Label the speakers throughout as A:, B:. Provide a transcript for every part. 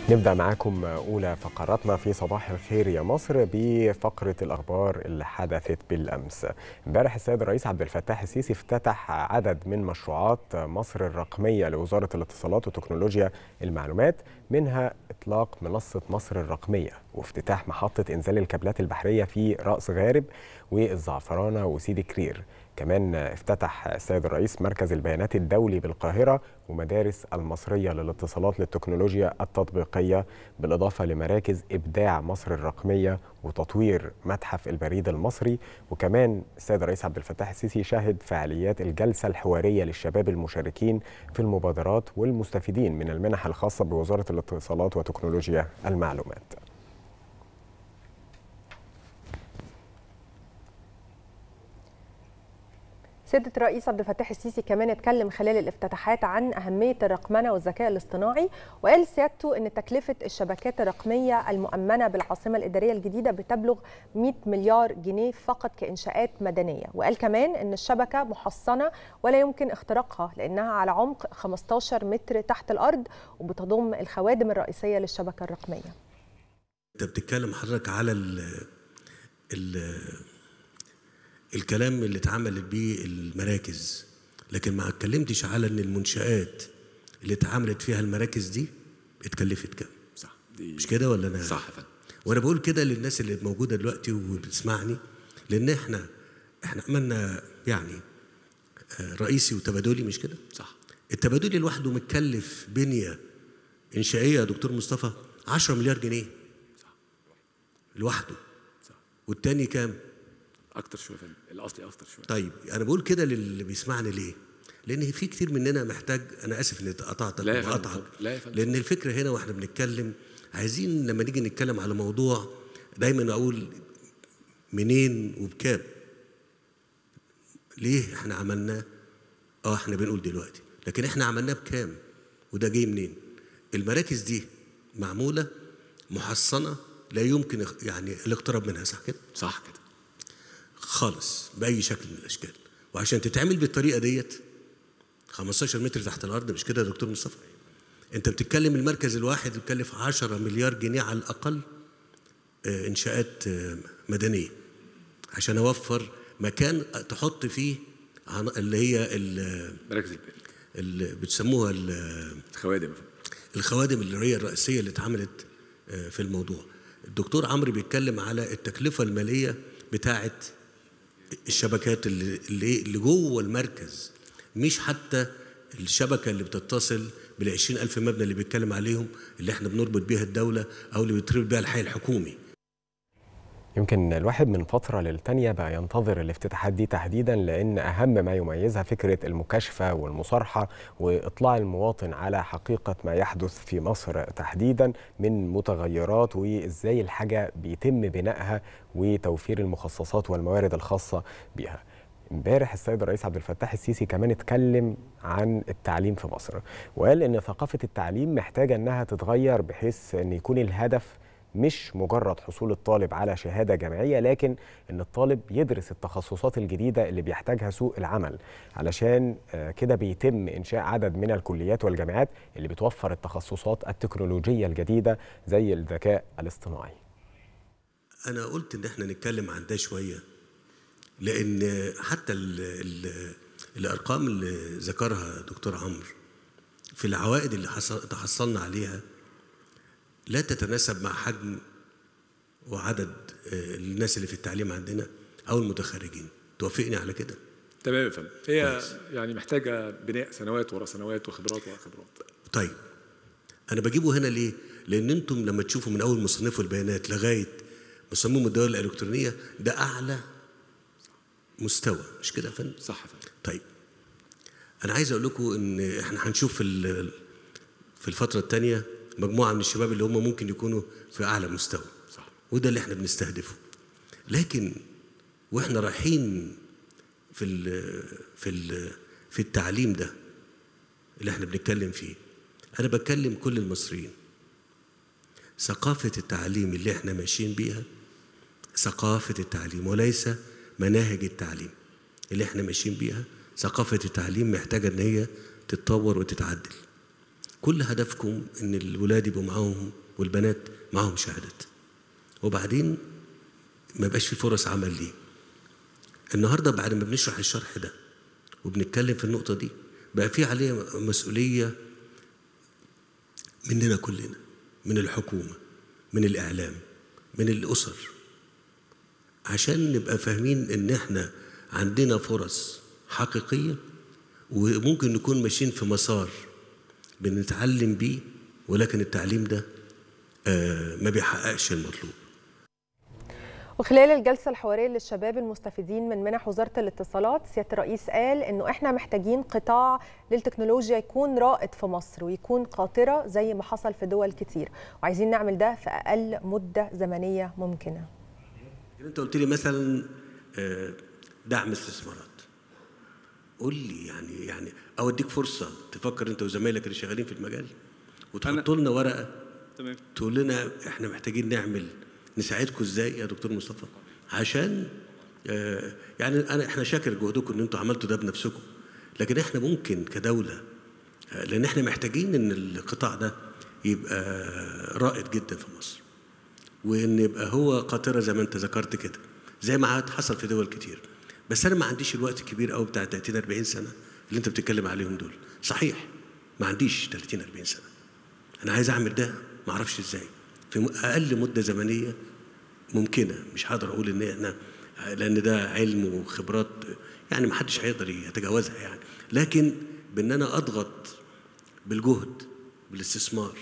A: نبدأ معاكم أولى فقراتنا في صباح الخير يا مصر بفقرة الأخبار اللي حدثت بالأمس امبارح السيد الرئيس عبد الفتاح السيسي افتتح عدد من مشروعات مصر الرقمية لوزارة الاتصالات وتكنولوجيا المعلومات منها إطلاق منصة مصر الرقمية وافتتاح محطة إنزال الكابلات البحرية في رأس غارب والزعفرانة وسيدي كرير كمان افتتح السيد الرئيس مركز البيانات الدولي بالقاهرة ومدارس المصرية للاتصالات للتكنولوجيا التطبيقية بالإضافة لمراكز إبداع مصر الرقمية وتطوير متحف البريد المصري وكمان السيد الرئيس عبد الفتاح السيسي شهد فعاليات الجلسة الحوارية للشباب المشاركين في المبادرات والمستفيدين من المنح الخاصة بوزارة الاتصالات وتكنولوجيا المعلومات
B: سيادة الرئيس عبد الفتاح السيسي كمان اتكلم خلال الافتتاحات عن أهمية الرقمنة والذكاء الاصطناعي وقال سيادته أن تكلفة الشبكات الرقمية المؤمنة بالعاصمة الإدارية الجديدة بتبلغ 100 مليار جنيه فقط كإنشاءات مدنية وقال كمان أن الشبكة محصنة ولا يمكن اختراقها لأنها على عمق 15 متر تحت الأرض وبتضم الخوادم الرئيسية للشبكة الرقمية
C: انت بتتكلم حضرتك على ال ال الكلام اللي اتعملت بيه المراكز لكن ما اتكلمتش على ان المنشآت اللي اتعملت فيها المراكز دي اتكلفت كام
D: صح دي
C: مش كده ولا انا
D: صح فندم
C: وانا بقول كده للناس اللي موجوده دلوقتي وبتسمعني لان احنا احنا عملنا يعني آه، رئيسي وتبادلي مش كده
D: صح
C: التبادلي لوحده متكلف بنيه انشائيه يا دكتور مصطفى 10 مليار جنيه لوحده
D: صح
C: والتاني كام
D: اكتر شويه فندم الاصلي اكتر شويه
C: طيب انا بقول كده للي بيسمعني ليه لان في كتير مننا محتاج انا اسف اني قطعتك
D: لا يا فندم،
C: وقطعك
D: اتفضل. لا يا فندم.
C: لان الفكره هنا واحنا بنتكلم عايزين لما نيجي نتكلم على موضوع دايما اقول منين وبكام ليه احنا عملناه اه احنا بنقول دلوقتي لكن احنا عملناه بكام وده جاي منين المراكز دي معموله محصنه لا يمكن اخ- يعني الاقتراب منها صح كده
D: صح كده
C: خالص باي شكل من الاشكال وعشان تتعمل بالطريقه ديت 15 متر تحت الارض مش كده يا دكتور مصطفى انت بتتكلم المركز الواحد بيكلف 10 مليار جنيه على الاقل آه، انشاءات آه، مدنيه عشان اوفر مكان تحط فيه عن- اللي هي ال-
D: مراكز البيت
C: اللي بتسموها ال-
D: الخوادم يا فندم.
C: الخوادم اللي هي الرئيسيه اللي اتعملت آه، في الموضوع الدكتور عمرو بيتكلم على التكلفه الماليه بتاعه الشبكات اللي اللي اللي جوه المركز مش حتى الشبكه اللي بتتصل بال ألف مبنى اللي بيتكلم عليهم اللي احنا بنربط بيها الدوله او اللي بيتربط بيها الحي الحكومي
A: يمكن الواحد من فترة للتانية بقى ينتظر الافتتاحات دي تحديدا لأن أهم ما يميزها فكرة المكاشفة والمصارحة وإطلاع المواطن على حقيقة ما يحدث في مصر تحديدا من متغيرات وإزاي الحاجة بيتم بنائها وتوفير المخصصات والموارد الخاصة بها امبارح السيد الرئيس عبد الفتاح السيسي كمان اتكلم عن التعليم في مصر وقال ان ثقافه التعليم محتاجه انها تتغير بحيث ان يكون الهدف مش مجرد حصول الطالب على شهاده جامعيه لكن ان الطالب يدرس التخصصات الجديده اللي بيحتاجها سوق العمل علشان آه، كده بيتم انشاء عدد من الكليات والجامعات اللي بتوفر التخصصات التكنولوجيه الجديده زي الذكاء الاصطناعي
C: انا قلت ان احنا نتكلم عن ده شويه لان حتى ال ال الارقام اللي ذكرها دكتور عمرو في العوائد اللي حصل تحصلنا عليها لا تتناسب مع حجم وعدد آه، الناس اللي في التعليم عندنا او المتخرجين توافقني على كده
D: تمام يا فندم هي
C: كويس.
D: يعني محتاجه بناء سنوات ورا سنوات وخبرات ورا خبرات
C: طيب انا بجيبه هنا ليه لان انتم لما تشوفوا من اول مصنفوا البيانات لغايه مصمموا الدول الالكترونيه ده اعلى مستوى مش كده يا فندم
D: صح يا فندم
C: طيب انا عايز اقول لكم ان احنا هنشوف في ال- في الفتره الثانيه مجموعه من الشباب اللي هم ممكن يكونوا في اعلى مستوى
D: صح
C: وده اللي احنا بنستهدفه لكن واحنا رايحين في ال في ال في التعليم ده اللي احنا بنتكلم فيه انا بتكلم كل المصريين ثقافه التعليم اللي احنا ماشيين بيها ثقافه التعليم وليس مناهج التعليم اللي احنا ماشيين بيها ثقافه التعليم محتاجه ان هي تتطور وتتعدل كل هدفكم ان الولاد يبقوا معاهم والبنات معاهم شهادات وبعدين ما يبقاش في فرص عمل ليه النهارده بعد ما بنشرح الشرح ده وبنتكلم في النقطه دي بقى في عليه مسؤوليه مننا كلنا من الحكومه من الاعلام من الاسر عشان نبقى فاهمين ان احنا عندنا فرص حقيقيه وممكن نكون ماشيين في مسار بنتعلم بيه ولكن التعليم ده آه ما بيحققش المطلوب
B: وخلال الجلسة الحوارية للشباب المستفيدين من منح وزارة الاتصالات سيادة الرئيس قال إنه إحنا محتاجين قطاع للتكنولوجيا يكون رائد في مصر ويكون قاطرة زي ما حصل في دول كتير وعايزين نعمل ده في أقل مدة زمنية ممكنة
C: انت قلت لي مثلا آه، دعم استثمارات قول لي يعني يعني او اديك فرصه تفكر انت وزمايلك اللي شغالين في المجال وتحط لنا ورقه
D: تمام
C: تقول لنا احنا محتاجين نعمل نساعدكم ازاي يا دكتور مصطفى عشان آه، يعني انا احنا شاكر جهدكم ان انتوا عملتوا ده بنفسكم لكن احنا ممكن كدوله آه، لان احنا محتاجين ان القطاع ده يبقى رائد جدا في مصر وان يبقى هو قاطره زي ما انت ذكرت كده زي ما عاد حصل في دول كتير بس انا ما عنديش الوقت الكبير قوي بتاع 30 40 سنه اللي انت بتتكلم عليهم دول صحيح ما عنديش 30 40 سنه انا عايز اعمل ده ما اعرفش ازاي في م- اقل مده زمنيه ممكنه مش هقدر اقول ان احنا لان ده علم وخبرات يعني ما حدش هيقدر يتجاوزها يعني لكن بان انا اضغط بالجهد بالاستثمار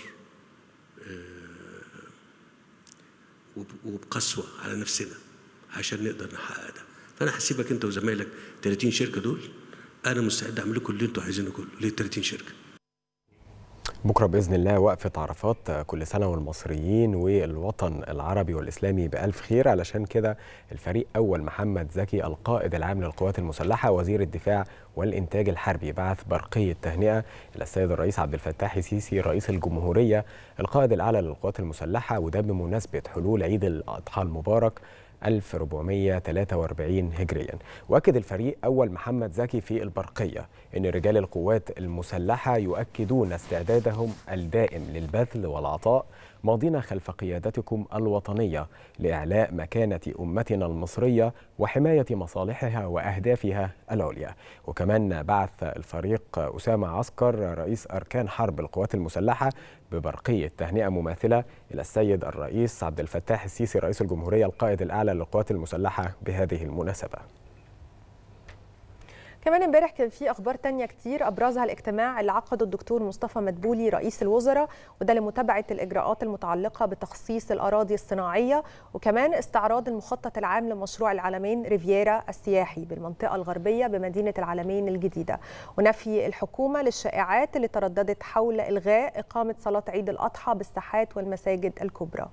C: وب- وبقسوه على نفسنا عشان نقدر نحقق ده فانا هسيبك انت وزمايلك 30 شركه دول انا مستعد اعمل لكم اللي انتوا عايزينه كله ليه 30 شركه
A: بكره باذن الله وقفه عرفات كل سنه والمصريين والوطن العربي والاسلامي بالف خير علشان كده الفريق اول محمد زكي القائد العام للقوات المسلحه وزير الدفاع والانتاج الحربي بعث برقيه تهنئه الى السيد الرئيس عبد الفتاح السيسي رئيس الجمهوريه القائد الاعلى للقوات المسلحه وده بمناسبه حلول عيد الاضحى المبارك 1443 هجريا واكد الفريق اول محمد زكي في البرقيه ان رجال القوات المسلحه يؤكدون استعدادهم الدائم للبذل والعطاء ماضين خلف قيادتكم الوطنيه لاعلاء مكانه امتنا المصريه وحمايه مصالحها واهدافها العليا وكمان بعث الفريق اسامه عسكر رئيس اركان حرب القوات المسلحه ببرقيه تهنئه مماثله الى السيد الرئيس عبد الفتاح السيسي رئيس الجمهوريه القائد الاعلى للقوات المسلحه بهذه المناسبه
B: كمان امبارح كان في اخبار تانية كتير ابرزها الاجتماع اللي عقده الدكتور مصطفى مدبولي رئيس الوزراء وده لمتابعه الاجراءات المتعلقه بتخصيص الاراضي الصناعيه وكمان استعراض المخطط العام لمشروع العالمين ريفيرا السياحي بالمنطقه الغربيه بمدينه العالمين الجديده ونفي الحكومه للشائعات اللي ترددت حول الغاء اقامه صلاه عيد الاضحى بالساحات والمساجد الكبرى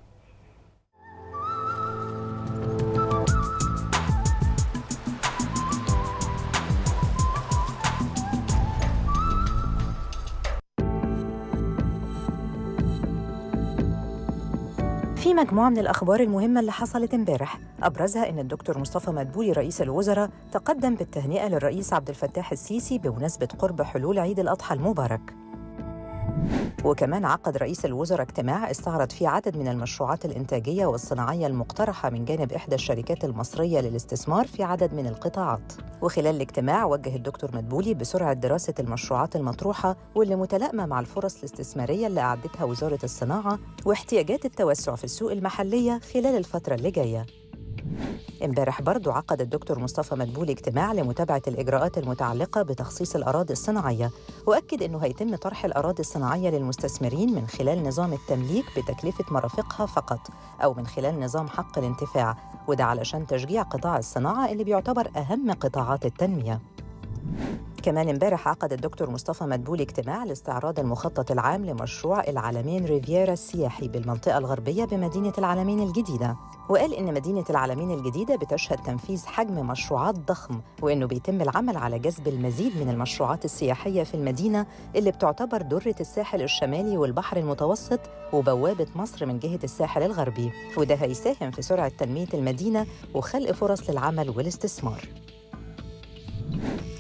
E: في مجموعة من الأخبار المهمة اللي حصلت امبارح أبرزها إن الدكتور مصطفى مدبولي رئيس الوزراء تقدم بالتهنئة للرئيس عبد الفتاح السيسي بمناسبة قرب حلول عيد الأضحى المبارك وكمان عقد رئيس الوزراء اجتماع استعرض فيه عدد من المشروعات الإنتاجية والصناعية المقترحة من جانب إحدى الشركات المصرية للاستثمار في عدد من القطاعات وخلال الاجتماع وجه الدكتور مدبولي بسرعة دراسة المشروعات المطروحة واللي متلائمة مع الفرص الاستثمارية اللي أعدتها وزارة الصناعة واحتياجات التوسع في السوق المحلية خلال الفترة اللي جاية امبارح برضو عقد الدكتور مصطفى مدبولي اجتماع لمتابعة الإجراءات المتعلقة بتخصيص الأراضي الصناعية وأكد أنه هيتم طرح الأراضي الصناعية للمستثمرين من خلال نظام التمليك بتكلفة مرافقها فقط أو من خلال نظام حق الانتفاع وده علشان تشجيع قطاع الصناعة اللي بيعتبر أهم قطاعات التنمية كمان امبارح عقد الدكتور مصطفى مدبولي اجتماع لاستعراض المخطط العام لمشروع العالمين ريفيرا السياحي بالمنطقة الغربية بمدينة العالمين الجديدة وقال إن مدينة العالمين الجديدة بتشهد تنفيذ حجم مشروعات ضخم وإنه بيتم العمل على جذب المزيد من المشروعات السياحية في المدينة اللي بتعتبر درة الساحل الشمالي والبحر المتوسط وبوابة مصر من جهة الساحل الغربي وده هيساهم في سرعة تنمية المدينة وخلق فرص للعمل والاستثمار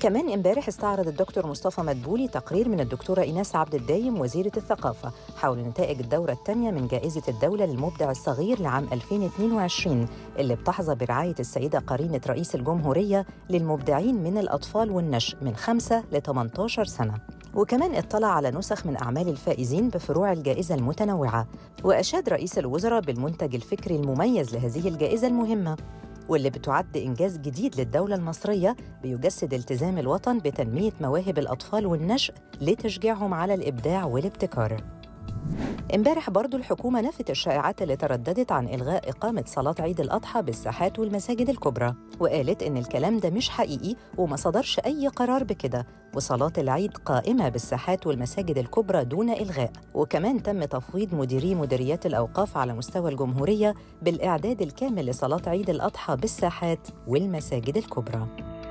E: كمان امبارح استعرض الدكتور مصطفى مدبولي تقرير من الدكتورة إيناس عبد الدايم وزيرة الثقافة حول نتائج الدورة الثانية من جائزة الدولة للمبدع الصغير لعام 2022 اللي بتحظى برعاية السيدة قرينة رئيس الجمهورية للمبدعين من الأطفال والنشء من 5 ل 18 سنة وكمان اطلع على نسخ من أعمال الفائزين بفروع الجائزة المتنوعة وأشاد رئيس الوزراء بالمنتج الفكري المميز لهذه الجائزة المهمة واللي بتعد إنجاز جديد للدولة المصرية بيجسد التزام الوطن بتنمية مواهب الأطفال والنشء لتشجيعهم على الإبداع والابتكار امبارح برضو الحكومة نفت الشائعات اللي ترددت عن إلغاء إقامة صلاة عيد الأضحى بالساحات والمساجد الكبرى وقالت إن الكلام ده مش حقيقي وما صدرش أي قرار بكده وصلاة العيد قائمة بالساحات والمساجد الكبرى دون إلغاء وكمان تم تفويض مديري مديريات الأوقاف على مستوى الجمهورية بالإعداد الكامل لصلاة عيد الأضحى بالساحات والمساجد الكبرى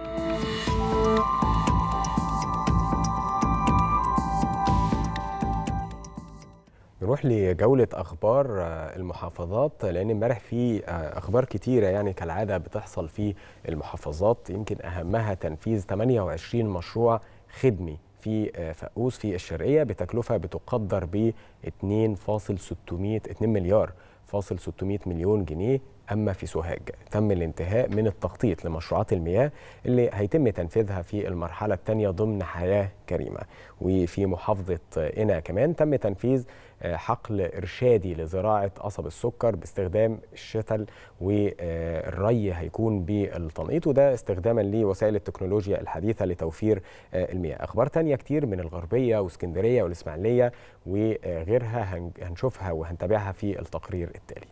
A: نروح لجولة أخبار المحافظات لأن امبارح في أخبار كتيرة يعني كالعادة بتحصل في المحافظات يمكن أهمها تنفيذ 28 مشروع خدمي في فقوس في الشرقية بتكلفة بتقدر ب 2.600 2 مليار فاصل 600 مليون جنيه أما في سوهاج تم الانتهاء من التخطيط لمشروعات المياه اللي هيتم تنفيذها في المرحلة الثانية ضمن حياة كريمة وفي محافظة قنا كمان تم تنفيذ حقل إرشادي لزراعة قصب السكر باستخدام الشتل والري هيكون بالتنقيط وده استخداما لوسائل التكنولوجيا الحديثة لتوفير المياه أخبار تانية كتير من الغربية واسكندرية والإسماعيلية وغيرها هنشوفها وهنتابعها في التقرير التالي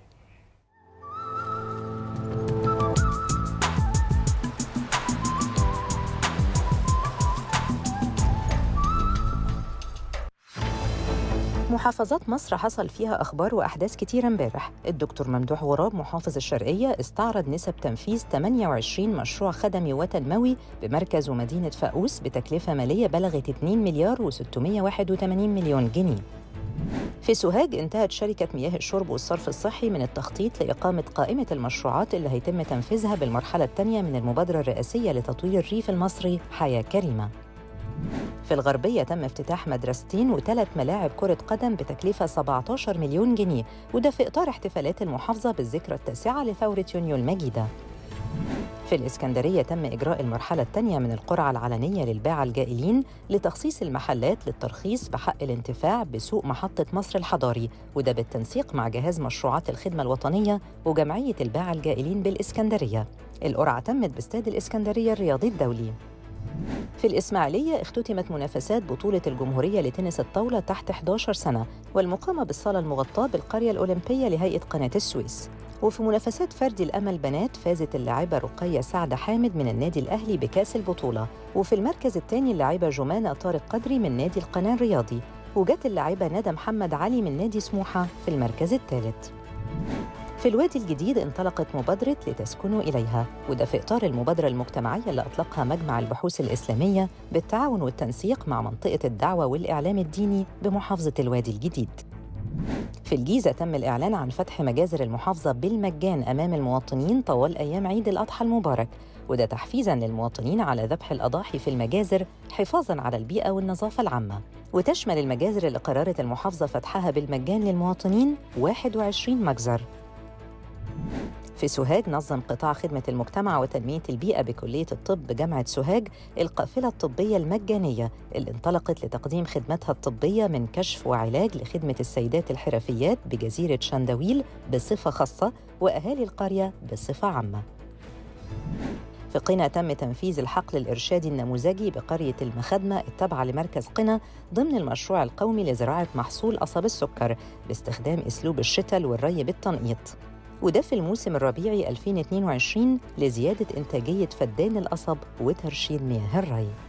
E: محافظات مصر حصل فيها أخبار وأحداث كتيرة امبارح الدكتور ممدوح غراب محافظ الشرقية استعرض نسب تنفيذ 28 مشروع خدمي وتنموي بمركز ومدينة فاقوس بتكلفة مالية بلغت 2 مليار و681 مليون جنيه في سوهاج انتهت شركة مياه الشرب والصرف الصحي من التخطيط لإقامة قائمة المشروعات اللي هيتم تنفيذها بالمرحلة الثانية من المبادرة الرئاسية لتطوير الريف المصري حياة كريمة في الغربية تم افتتاح مدرستين وثلاث ملاعب كرة قدم بتكلفة 17 مليون جنيه وده في إطار احتفالات المحافظة بالذكرى التاسعة لثورة يونيو المجيدة في الإسكندرية تم إجراء المرحلة الثانية من القرعة العلنية للباعة الجائلين لتخصيص المحلات للترخيص بحق الانتفاع بسوق محطة مصر الحضاري وده بالتنسيق مع جهاز مشروعات الخدمة الوطنية وجمعية الباعة الجائلين بالإسكندرية القرعة تمت باستاد الإسكندرية الرياضي الدولي في الإسماعيلية اختتمت منافسات بطولة الجمهورية لتنس الطاولة تحت 11 سنة والمقامة بالصالة المغطاة بالقرية الأولمبية لهيئة قناة السويس وفي منافسات فردي الأمل بنات فازت اللاعبة رقية سعد حامد من النادي الأهلي بكاس البطولة وفي المركز الثاني اللاعبة جمانة طارق قدري من نادي القناة الرياضي وجت اللاعبة ندى محمد علي من نادي سموحة في المركز الثالث في الوادي الجديد انطلقت مبادرة لتسكنوا إليها وده في إطار المبادرة المجتمعية اللي أطلقها مجمع البحوث الإسلامية بالتعاون والتنسيق مع منطقة الدعوة والإعلام الديني بمحافظة الوادي الجديد في الجيزة تم الإعلان عن فتح مجازر المحافظة بالمجان أمام المواطنين طوال أيام عيد الأضحى المبارك وده تحفيزاً للمواطنين على ذبح الأضاحي في المجازر حفاظاً على البيئة والنظافة العامة وتشمل المجازر اللي قررت المحافظة فتحها بالمجان للمواطنين 21 مجزر في سوهاج نظم قطاع خدمة المجتمع وتنمية البيئة بكلية الطب جامعة سوهاج القافلة الطبية المجانية اللي انطلقت لتقديم خدمتها الطبية من كشف وعلاج لخدمة السيدات الحرفيات بجزيرة شندويل بصفة خاصة وأهالي القرية بصفة عامة. في قنا تم تنفيذ الحقل الإرشادي النموذجي بقرية المخدمة التابعة لمركز قنا ضمن المشروع القومي لزراعة محصول قصب السكر باستخدام أسلوب الشتل والري بالتنقيط. وده في الموسم الربيعي 2022 لزيادة إنتاجية فدان القصب وترشيد مياه الري